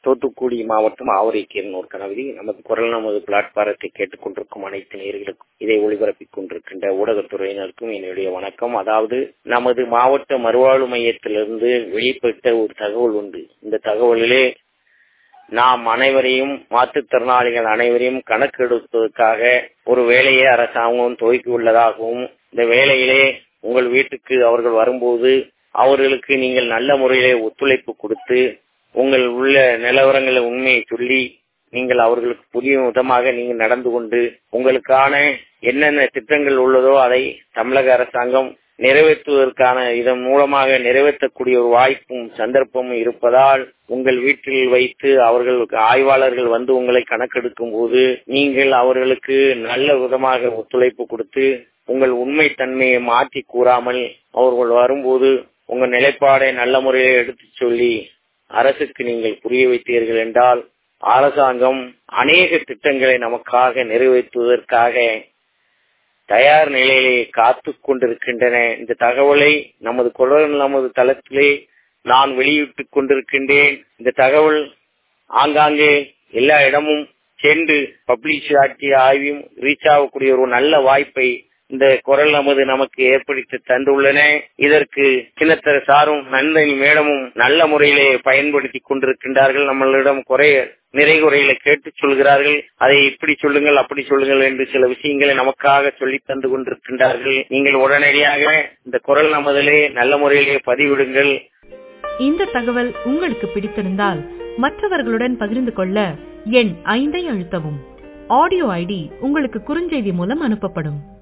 தூத்துக்குடி மாவட்டம் ஆவரைக்கீரனூர் கணவதி நமது குரல் நமது பிளாட்பாரத்தை கேட்டுக்கொண்டிருக்கும் அனைத்து நேர்களுக்கும் இதை ஒளிபரப்பிக் கொண்டிருக்கின்ற ஊடகத்துறையினருக்கும் என்னுடைய வணக்கம் அதாவது நமது மாவட்ட மறுவாழ்வு மையத்திலிருந்து வெளிப்பட்ட ஒரு தகவல் உண்டு இந்த தகவலிலே நாம் அனைவரையும் மாற்றுத்திறனாளிகள் அனைவரையும் கணக்கெடுப்பதற்காக ஒரு வேலையை அரசாங்கம் துவக்கியுள்ளதாகவும் இந்த வேலையிலே உங்கள் வீட்டுக்கு அவர்கள் வரும்போது அவர்களுக்கு நீங்கள் நல்ல முறையிலே ஒத்துழைப்பு கொடுத்து உங்கள் உள்ள நிலவரங்களை உண்மையை சொல்லி நீங்கள் அவர்களுக்கு புதிய விதமாக நீங்கள் நடந்து கொண்டு உங்களுக்கான என்னென்ன திட்டங்கள் உள்ளதோ அதை தமிழக அரசாங்கம் நிறைவேற்றுவதற்கான இதன் மூலமாக நிறைவேற்றக்கூடிய ஒரு வாய்ப்பும் சந்தர்ப்பமும் இருப்பதால் உங்கள் வீட்டில் வைத்து அவர்களுக்கு ஆய்வாளர்கள் வந்து உங்களை கணக்கெடுக்கும் போது நீங்கள் அவர்களுக்கு நல்ல விதமாக ஒத்துழைப்பு கொடுத்து உங்கள் உண்மை தன்மையை மாற்றி கூறாமல் அவர்கள் வரும்போது உங்க நிலைப்பாடை நல்ல முறையில் எடுத்து சொல்லி அரசுக்கு நீங்கள் புரிய வைத்தீர்கள் என்றால் அரசாங்கம் அநேக திட்டங்களை நமக்காக நிறைவேற்றுவதற்காக தயார் நிலையிலே காத்து கொண்டிருக்கின்றன இந்த தகவலை நமது குரல் நமது தளத்திலே நான் வெளியிட்டுக் கொண்டிருக்கின்றேன் இந்த தகவல் ஆங்காங்கே எல்லா இடமும் சென்று பப்ளிஷ் ஆக்கிய ஆய்வையும் ரீச் ஆகக்கூடிய ஒரு நல்ல வாய்ப்பை இந்த குரல் நமது நமக்கு ஏற்படுத்தி தந்துள்ளன இதற்கு சின்னத்தர சாரும் நந்தனி மேடமும் நல்ல முறையிலே பயன்படுத்தி கொண்டிருக்கின்றார்கள் நம்மளிடம் குறைய நிறை குறையில கேட்டு சொல்கிறார்கள் அதை இப்படி சொல்லுங்கள் அப்படி சொல்லுங்கள் என்று சில விஷயங்களை நமக்காக சொல்லி தந்து கொண்டிருக்கின்றார்கள் நீங்கள் உடனடியாக இந்த குரல் நமதிலே நல்ல முறையிலே பதிவிடுங்கள் இந்த தகவல் உங்களுக்கு பிடித்திருந்தால் மற்றவர்களுடன் பகிர்ந்து கொள்ள எண் ஐந்தை அழுத்தவும் ஆடியோ ஐடி உங்களுக்கு குறுஞ்செய்தி மூலம் அனுப்பப்படும்